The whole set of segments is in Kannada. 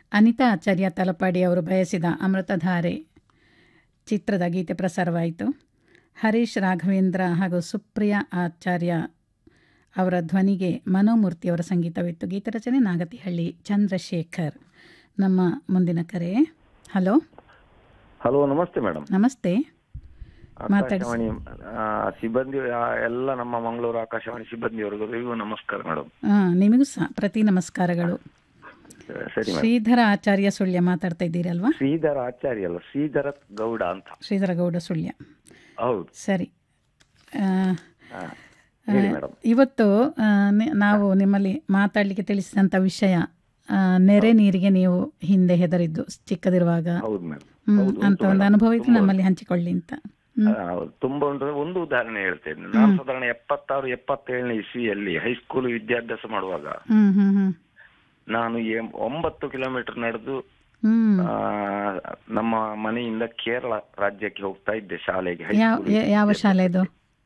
ಅನಿತಾ ಆಚಾರ್ಯ ತಲಪಾಡಿ ಅವರು ಬಯಸಿದ ಅಮೃತಧಾರೆ ಚಿತ್ರದ ಗೀತೆ ಪ್ರಸಾರವಾಯಿತು ಹರೀಶ್ ರಾಘವೇಂದ್ರ ಹಾಗೂ ಸುಪ್ರಿಯಾ ಆಚಾರ್ಯ ಅವರ ಧ್ವನಿಗೆ ಮನೋಮೂರ್ತಿಯವರ ಸಂಗೀತವಿತ್ತು ಗೀತರಚನೆ ನಾಗತಿಹಳ್ಳಿ ಚಂದ್ರಶೇಖರ್ ನಮ್ಮ ಮುಂದಿನ ಕರೆ ಹಲೋ ಹಲೋ ನಮಸ್ತೆ ಮೇಡಮ್ ನಮಸ್ತೆ ಮಾತಾಡಿ. ಆಕಾಶವಾಣಿ ಆ, ಸಿಬ್ಬಂದಿ ಆ, ಎಲ್ಲ ನಮ್ಮ ಮಂಗಳೂರು ಆಕಾಶವಾಣಿ ಸಿಬ್ಬಂದಿಯವರಿಗೂ ನಮಸ್ಕಾರ ಮೇಡಮ್ ಹಾಂ ನಿಮಗೂ ಸಹ ಪ್ರತಿ ನಮಸ್ಕಾರಗಳು ಸರಿ ಮೇಡಮ್ ಶ್ರೀಧರ ಆಚಾರ್ಯ ಸುಳ್ಯ ಮಾತಾಡ್ತಾ ಇದ್ದೀರಲ್ವಾ ಶ್ರೀಧರ ಆಚಾರ್ಯ ಅಲ್ಲ ಶ್ರೀಧರ ಗೌಡ ಅಂತ ಶ್ರೀಧರ ಗೌಡ ಸುಳ್ಯ ಹೌದು ಸರಿ ಆ, ಹಾ. ಹೇಳಿ ಮೇಡಮ್ ಇವತ್ತು ಆ, ನಿ- ನಾವು ನಿಮ್ಮಲ್ಲಿ ಮಾತಾಡಲಿಕ್ಕೆ ತಿಳಿಸಿದಂಥ ವಿಷಯ ಆ, ನೆರೆ ನೀರಿಗೆ ನೀವು ಹಿಂದೆ ಹೆದರಿದ್ದು ಚಿಕ್ಕದಿರುವಾಗ ಹೌದು ಮೇಡಮ್ ಹ್ಮ್, ಹೌದು, ಅಂತ ಉಂಟು ಒಂದು ಮೇಡಮ್. ಅನುಭವ ಇತ್ತು ತುಂಬ ನಮ್ಮಲ್ಲಿ ಹಂಚಿಕೊಳ್ಳಿ ಅಂತ ಹ್ಮ್. ಆ, ಹೌದು ತುಂಬಾ ಉಂಟು ಒಂದು ಉದಾಹರಣೆ ಹೇಳ್ತೇನೆ ನಾನು ಸಾಧಾರಣ ಎಪ್ಪತ್ತಾರು ಎಪ್ಪತ್ತೇಳನೇ ಇಸ್ವಿಯಲ್ಲಿ ಹೈಸ್ಕೂಲ್ ವಿದ್ಯಾಭ್ಯಾಸ ಮಾಡುವಾಗ ಹ್ಮ್ ಹ್ಮ್ ಹ್ಮ್ ನಾನು ಎಂ- ಒಂಬತ್ತು ಕಿಲೋಮೀಟರ್ ನಡೆದು ಹ್ಮ್ ಆ, ನಮ್ಮ ಮನೆಯಿಂದ ಕೇರಳ ರಾಜ್ಯಕ್ಕೆ ಹೋಗ್ತಾ ಇದ್ದೆ ಶಾಲೆಗೆ ಯಾವ ಹೈಸ್ಕೂಲ್ ಯ- ಯಾವ ಶಾಲೆ ಇದು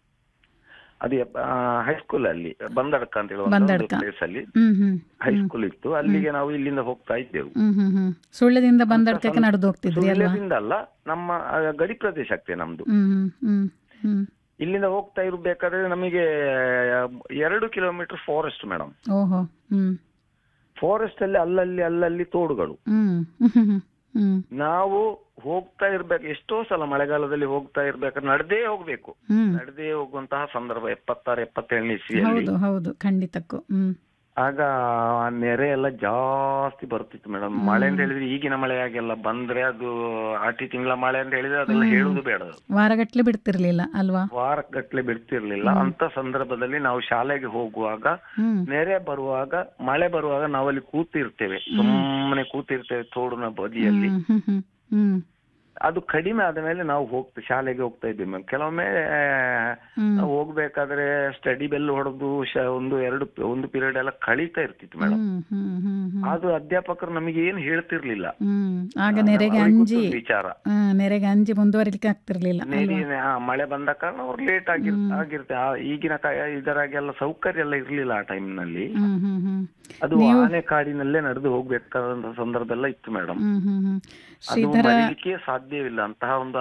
ಅದು ಹೈಸ್ಕೂಲ್ ಅಲ್ಲಿ ಬಂದಡ್ಕ ಅಂತ ಹೇಳುವ ಬಂದಡ್ಕ. ಪ್ಲೇಸ್ ಅಲ್ಲಿ ಹ್ಮ್ ಹ್ಮ್ ಹೈಸ್ಕೂಲ್ ಇತ್ತು ಅಲ್ಲಿಗೆ ನಾವು ಇಲ್ಲಿಂದ ಹೋಗ್ತಾ ಇದ್ದೆವು ಹ್ಮ್ ಹ್ಮ್ ಹ್ಮ್ ಸುಳ್ಯದಿಂದ ಬಂದಡ್ಕಕ್ಕೆ ನಡೆದು ಹೋಗ್ತಿದ್ರಿ ಅಲ್ವಾ ಸುಳ್ಯದಿಂದ ಅಲ್ಲ ನಮ್ಮ ಆ, ಗಡಿ ಪ್ರದೇಶ ಆಗ್ತದೆ ನಮ್ದು ಹ್ಮ್ ಹ್ಮ್ ಹ್ಮ್ ಹ್ಮ್ ಇಲ್ಲಿಂದ ಹೋಗ್ತಾ ಇರ್ಬೇಕಾದ್ರೆ ನಮಗೆ ಆ, ಎರಡು ಕಿಲೋಮೀಟರ್ ಫಾರೆಸ್ಟ್ ಮೇಡಮ್ ಓಹೋ ಹ್ಮ್ ಫಾರೆಸ್ಟ್ ಅಲ್ಲಿ ಅಲ್ಲಲ್ಲಿ ಅಲ್ಲಲ್ಲಿ ತೋಡುಗಳು ಹ್ಮ್ ಹ್ಮ್ ಹ್ಮ್ ಹ್ಮ್ ನಾವು ಹೋಗ್ತಾ ಇರ್ಬೇಕು ಎಷ್ಟೋ ಸಲ ಮಳೆಗಾಲದಲ್ಲಿ ಹೋಗ್ತಾ ಇರ್ಬೇಕಾದ್ರೆ ನಡೆದೇ ಹೋಗ್ಬೇಕು ಹ್ಮ್ ನಡೆದೇ ಹೋಗುವಂತಹ ಸಂದರ್ಭ ಎಪ್ಪತ್ತಾರು ಎಪ್ಪತ್ತೇಳನೇ ಇಸ್ವಿಯಲ್ಲಿ ಹೌದು ಹೌದು ಖಂಡಿತಕ್ಕೂ ಹ್ಮ್ ಆಗ ಆ ನೆರೆ ಎಲ್ಲ ಜಾಸ್ತಿ ಬರ್ತಿತ್ತು ಮೇಡಮ್ ಮಳೆ ಅಂತ ಹೇಳಿದ್ರೆ ಈಗಿನ ಮಳೆ ಹಾಗೆಲ್ಲ ಬಂದ್ರೆ ಅದು ಆಟಿ ತಿಂಗಳ ಮಳೆ ಅಂತ ಹೇಳಿದ್ರೆ ಅದೆಲ್ಲ ಹೇಳುದು ಬೇಡ ಅದು. ವಾರಗಟ್ಲೆ ಬಿಡ್ತಿರ್ಲಿಲ್ಲ ಅಲ್ವಾ ವಾರಗಟ್ಲೆ ಬಿಡ್ತಿರ್ಲಿಲ್ಲ ಅಂತ ಸಂದರ್ಭದಲ್ಲಿ ನಾವು ಶಾಲೆಗೆ ಹೋಗುವಾಗ ಹ್ಮ್ ನೆರೆ ಬರುವಾಗ ಮಳೆ ಬರುವಾಗ ನಾವಲ್ಲಿ ಕೂತಿರ್ತೇವೆ ಸುಮ್ಮನೆ ಕೂತಿರ್ತೇವೆ ತೋಡಿನ ಬದಿಯಲ್ಲಿ ಹ್ಮ್ ಹ್ಮ್ ಹ್ಮ್ ಹ್ಮ್ ಅದು ಕಡಿಮೆ ಆದ ಮೇಲೆ ನಾವು ಹೋಗ್ತಾ ಶಾಲೆಗೆ ಹೋಗ್ತಾ ಇದ್ವಿ ಮ್ಯಾಮ್ ಕೆಲವೊಮ್ಮೆ ಹ್ಮ್. ನಾವು ಹೋಗ್ಬೇಕಾದ್ರೆ ಸ್ಟಡಿ ಬೆಲ್ ಹೊಡೆದು ಶ- ಒಂದು ಎರಡು ಒಂದು ಪೀರಿಯಡ್ ಎಲ್ಲ ಕಳೀತಾ ಇರ್ತಿತ್ತು ಮೇಡಮ್ ಹ್ಮ್ ಹ್ಮ್ ಹ್ಮ್ ಹ್ಮ್ ಅದು ಅಧ್ಯಾಪಕರು ನಮಗೆ ಏನು ಹೇಳ್ತಿರ್ಲಿಲ್ಲ ಹ್ಮ್ ಆಗ ನೆರೆಗೆ ಅವ್ರಿಗೆ ಅಂಜಿ ಗೊತ್ತು ವಿಚಾರ ಆ, ನೆರೆಗೆ ಅಂಜಿ ಮುಂದುವರಿಲಿಕ್ಕೆ ಆಗ್ತಿರ್ಲಿಲ್ಲ ಅಲ್ವಾ ನೀರಿನ ಆ, ಮಳೆ ಬಂದ ಕಾರಣ ಅವ್ರು ಲೇಟ್ ಆಗಿರ್ ಆಗಿರ್ತೆ ಆ, ಈಗಿನ ಕ- ಇದರಾಗೆಲ್ಲ ಸೌಕರ್ಯ ಎಲ್ಲ ಇರ್ಲಿಲ್ಲ ಆ time ನಲ್ಲಿ ಹ್ಮ್ ಹ್ಮ್ ಹ್ಮ್ ಅದು ಆನೆ ಕಾಡಿನಲ್ಲೇ ನಡೆದು ಹೋಗ್ಬೇಕಾದಂತ ಸಂದರ್ಭ ಎಲ್ಲ ಇತ್ತು ಮೇಡಮ್ ಹ್ಮ್ ಹ್ಮ್ ಹ್ಮ್ ಅದು ಶ್ರೀಧರ ಮರಿಲಿಕ್ಕೆ ಸಾಧ್ಯವಿಲ್ಲ ಅಂತಹ ಒಂದು